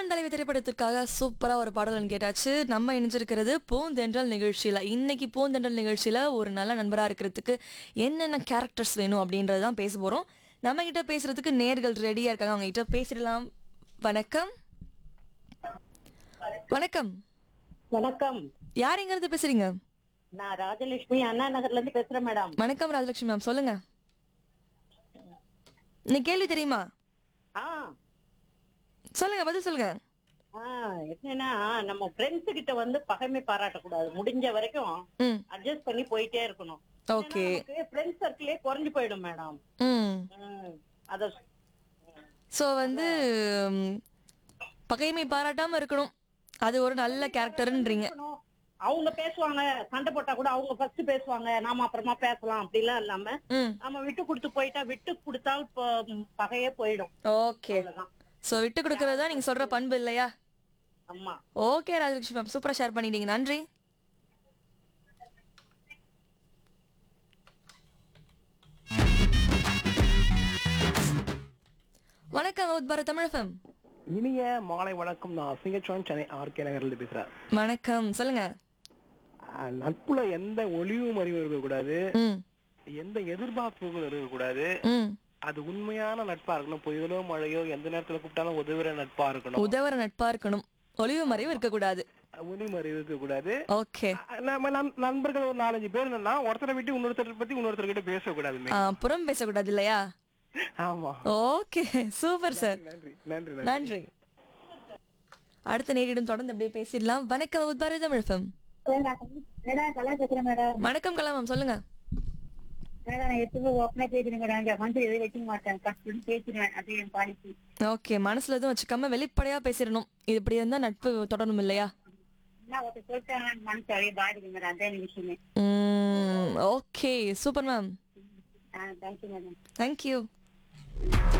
தலைவன் தலைவி திரைப்படத்திற்காக சூப்பரா ஒரு பாடல் கேட்டாச்சு நம்ம இணைஞ்சிருக்கிறது பூந்தென்றல் நிகழ்ச்சியில இன்னைக்கு பூந்தென்றல் நிகழ்ச்சியில ஒரு நல்ல நண்பரா இருக்கிறதுக்கு என்னென்ன கேரக்டர்ஸ் வேணும் அப்படின்றது தான் பேச போறோம் நம்ம கிட்ட பேசுறதுக்கு நேர்கள் ரெடியா இருக்காங்க அவங்க கிட்ட பேசிடலாம் வணக்கம் வணக்கம் வணக்கம் யார் எங்க இருந்து பேசுறீங்க நான் ராஜலட்சுமி அண்ணா நகர்ல இருந்து பேசுறேன் மேடம் வணக்கம் ராஜலட்சுமி மேம் சொல்லுங்க இன்னைக்கு கேள்வி தெரியுமா ஆ சொல்லுங்க பதில் சொல்லுங்க ஆ, என்னன்னா நம்ம ஃப்ரெண்ட்ஸ் கிட்ட வந்து பகைமை பாராட்டக்கூடாது முடிஞ்ச வரைக்கும் ம் அட்ஜஸ்ட் பண்ணி போயிட்டே இருக்கணும் ஓகே ஃப்ரெண்ட்ஸ் சர்க்கிளே குறைஞ்சு போயிடும் மேடம் ம் ம், அத ஸோ வந்து ம், பகைமை பாராட்டாம இருக்கணும் அது ஒரு நல்ல கேரக்டர்ன்றீங்க இருக்கணும். அவங்க பேசுவாங்க சண்டை போட்டா கூட அவங்க ஃபர்ஸ்ட் பேசுவாங்க நாம அப்புறமா பேசலாம் அப்படிலாம் இல்லாம ம் நம்ம விட்டு கொடுத்து போயிட்டா விட்டு கொடுத்தா இப்போ ம், பகையே போயிடும் ஓகே அவ்வளவுதான் ஸோ விட்டு கொடுக்கறது தான் நீங்க சொல்ற பண்பு இல்லையா ஆமா ஓகே ராஜலட்சுமி மேம் சூப்பரா ஷேர் பண்ணிட்டீங்க நன்றி வணக்கம் உத்பார தமிழகம் இனிய மாலை வணக்கம் நான் சிங்கச்சோன் சென்னை ஆர்கே நகர்ல பேசுறேன் வணக்கம் சொல்லுங்க அஹ் நட்புல எந்த ஒளிவும் அறிவும் இருக்கக்கூடாது ம் எந்த எதிர்பார்ப்புகளும் இருக்கக்கூடாது ம் அது உண்மையான நட்பா இருக்கணும் புயலோ மழையோ எந்த நேரத்துல கூப்பிட்டாலும் உதவுற நட்பா இருக்கணும் உதவற நட்பா இருக்கணும் ஒளிவு மறைவு இருக்கக்கூடாது ஒளிவும் அறிவு இருக்கக்கூடாது ஓகே அஹ் நம்ம நண்- நண்பர்கள் ஒரு நாலஞ்சு பேர் இருந்தா ஒருத்தரை விட்டு இன்னொருத்தரை பத்தி இன்னொருத்தர் கிட்ட பேசக்கூடாதுமே புறம் பேசக்கூடாது இல்லையா ஆமா ஓகே சூப்பர் சார் நன்றி நன்றி நன்றி நன்றி அடுத்த நேரிடம் தொடர்ந்து அப்படியே பேசிடலாம் வணக்கம் உத்பார தமிழகம் மேடம் கலா பேசுறேன் மேடம் வணக்கம் கலாம் சொல்லுங்க மேடம் நான் எப்பவுமே ஓப்பனா பேசுறேன் மேடம் என் மனசு எதுவும் வைக்க மாட்டேன் கஷ்டம் பேசுறேன் அது என் பாலிசி ஓகே மனசுல எதுவும் வச்சுக்காம வெளிப்படையா பேசிடணும் இது இப்படி இருந்தா நட்பு தொடரணும் இல்லையா என்ன ஒருத்தர் சொல்லிட்டாங்க மனசு அப்படியே பாதிக்கும் மேடம் அதான் எனக்கு விஷயமே okay super ma'am thank you madam thank you